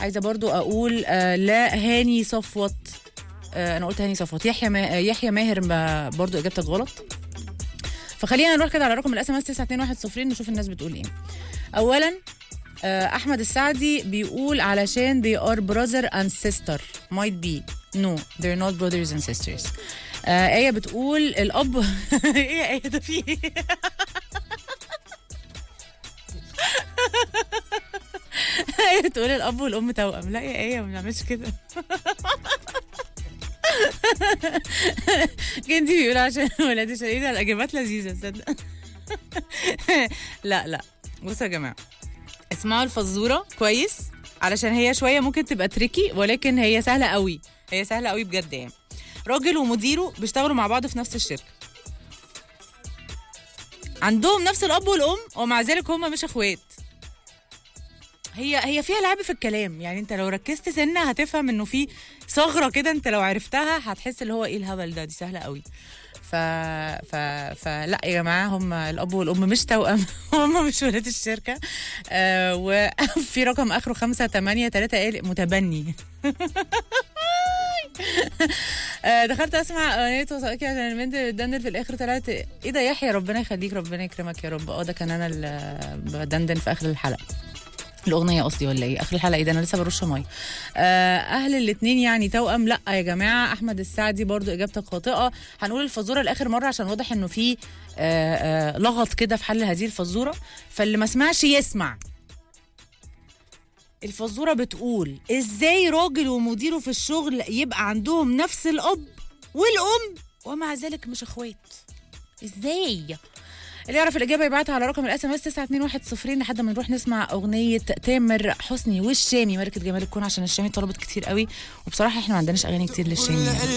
عايزه برضو اقول آه لا هاني صفوت آه انا قلت هاني صفوت يحيى ما يحيى ماهر ما برضو اجابتك غلط فخلينا نروح كده على رقم الاس ام اس 921 نشوف الناس بتقول ايه اولا آه احمد السعدي بيقول علشان they are brother and sister might be no they're not brothers and sisters آه آية بتقول الأب إيه يا آية ده في إيه؟ آية بتقول الأب والأم توأم لا يا آية ما بنعملش كده جندي بيقول عشان ولاد شديدة الإجابات لذيذة تصدق لا لا بصوا يا جماعة اسمعوا الفزورة كويس علشان هي شوية ممكن تبقى تريكي ولكن هي سهلة قوي هي سهلة قوي بجد يعني راجل ومديره بيشتغلوا مع بعض في نفس الشركة عندهم نفس الأب والأم ومع ذلك هم مش اخوات هي هي فيها لعب في الكلام يعني انت لو ركزت سنه هتفهم انه في ثغره كده انت لو عرفتها هتحس اللي هو ايه الهبل ده دي سهله قوي ف... ف... فلا يا جماعه هم الاب والام مش توأم هم مش ولاد الشركه آه وفي رقم اخره خمسة تمانية تلاتة قال متبني آه دخلت اسمع اغنيه وثائقي عشان البنت اللي بتدندن في الاخر طلعت ايه ده يحيى ربنا يخليك ربنا يكرمك يا رب اه ده كان انا اللي بدندن في اخر الحلقه الاغنيه قصدي ولا ايه اخر الحلقه ايه ده انا لسه برش ميه آه اهل الاثنين يعني توأم لا يا جماعه احمد السعدي برضو اجابتك خاطئه هنقول الفزوره لاخر مره عشان واضح انه في آه آه لغط كده في حل هذه الفزوره فاللي ما سمعش يسمع الفزوره بتقول ازاي راجل ومديره في الشغل يبقى عندهم نفس الاب والام ومع ذلك مش اخوات ازاي اللي يعرف الاجابه يبعتها على رقم الاس ام اس 921 لحد ما نروح نسمع اغنيه تامر حسني والشامي ملكه جمال الكون عشان الشامي طلبت كتير قوي وبصراحه احنا ما عندناش اغاني كتير للشامي يعني.